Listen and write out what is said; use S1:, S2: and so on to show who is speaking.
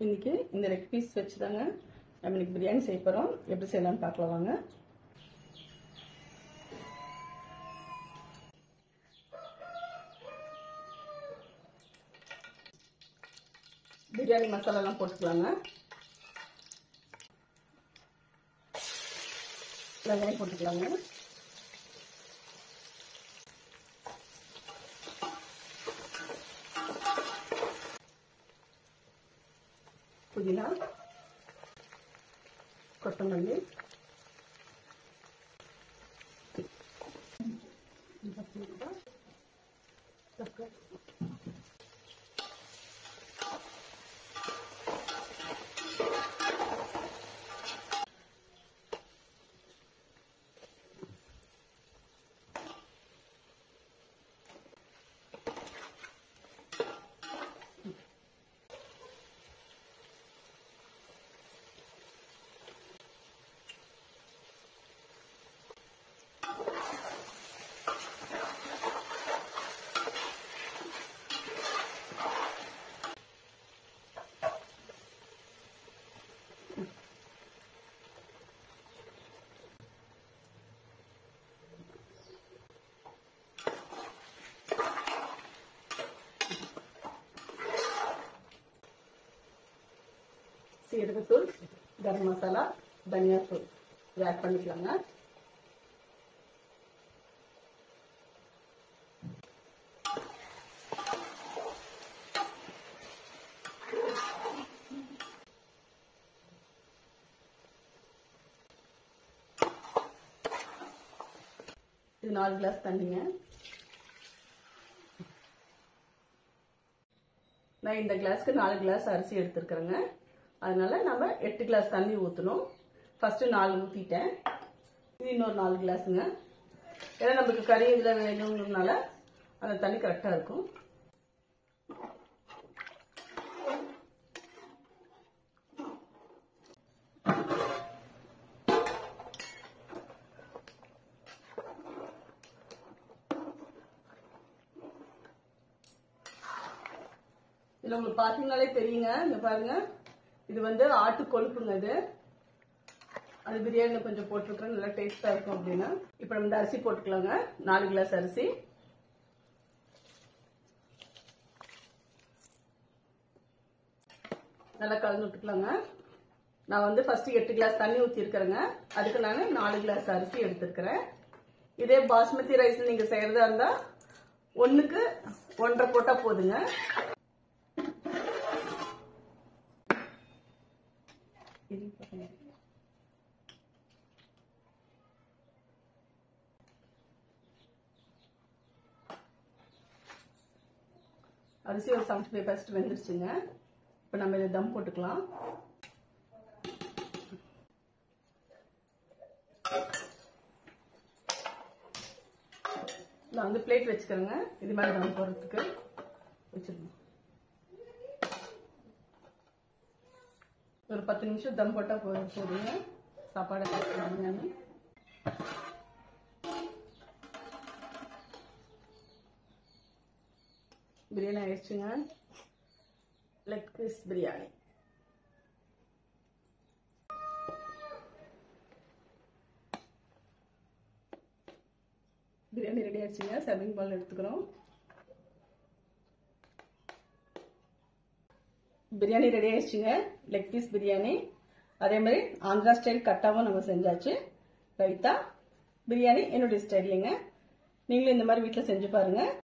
S1: இன்னைக்கு இந்த leg piece வச்சு தாங்க நம்ம இன்னைக்கு பிரியாணி செய்ய போகிறோம் எப்படி செய்யலாம்னு பார்க்கலாம் வாங்க பிரியாணி மசாலாலாம் போட்டுக்கலாங்க வெங்காயம் போட்டுக்கலாங்க புதினா கொத்தமல்லி சீரகத்தூள் கரம் மசாலா தனியாத்தூள் இதை ஆட் பண்ணிக்கலாங்க இது நாலு கிளாஸ் தண்ணிங்க நான் இந்த கிளாஸ்க்கு நாலு கிளாஸ் அரிசி எடுத்துருக்குறேங்க அதனால நம்ம எட்டு கிளாஸ் தண்ணி ஊற்றணும் ஃபர்ஸ்ட் நாலு ஊற்றிட்டேன் இது இன்னொரு நாலு கிளாஸுங்க ஏன்னா நமக்கு கறி இதில் வேணுங்கிறதுனால அந்த தண்ணி கரெக்டாக இருக்கும் இதில் உங்களுக்கு பார்த்தீங்கனாலே தெரியுங்க இங்க பாருங்க இது வந்து ஆட்டு கொழுப்புங்க இது அது பிரியாணியில் கொஞ்சம் போட்டிருக்கேன் நல்லா டேஸ்டா இருக்கும் அப்படின்னா இப்போ நம்ம இந்த அரிசி போட்டுக்கலாங்க நாலு கிளாஸ் அரிசி நல்லா கலந்து விட்டுக்கலாங்க நான் வந்து ஃபர்ஸ்ட் எட்டு கிளாஸ் தண்ணி ஊற்றிருக்கிறேங்க அதுக்கு நான் நாலு கிளாஸ் அரிசி எடுத்திருக்கிறேன் இதே பாஸ்மதி ரைஸ் நீங்க செய்யறதா இருந்தா ஒண்ணுக்கு ஒன்றரை போட்டா போதுங்க இது பாருங்க. அரிசி ஒரு செவன்டி ஃபைவ் பர்சன்ட் வெந்துருச்சுங்க இப்போ நம்ம இதை தம் போட்டுக்கலாம் நான் வந்து பிளேட் வச்சுக்கிறேங்க இது மாதிரி தம் போடுறதுக்கு வச்சிருந்தோம் ஒரு பத்து நிமிஷம் தம் போட்டா போ போதுங்க சாப்பாடு பிரியாணி பிரியாணி ஆயிடுச்சுங்க leg piece biryani biryani ready ஆயிடுச்சுங்க சர்விங் பால் எடுத்துக்கிறோம் பிரியாணி ரெடி ஆயிடுச்சுங்க லெக் பீஸ் பிரியாணி அதே மாதிரி ஆந்திரா ஸ்டைல் கட்டாவும் நம்ம செஞ்சாச்சு ரைத்தா பிரியாணி என்னுடைய ஸ்டைல்லைங்க நீங்களும் இந்த மாதிரி வீட்டில் செஞ்சு பாருங்க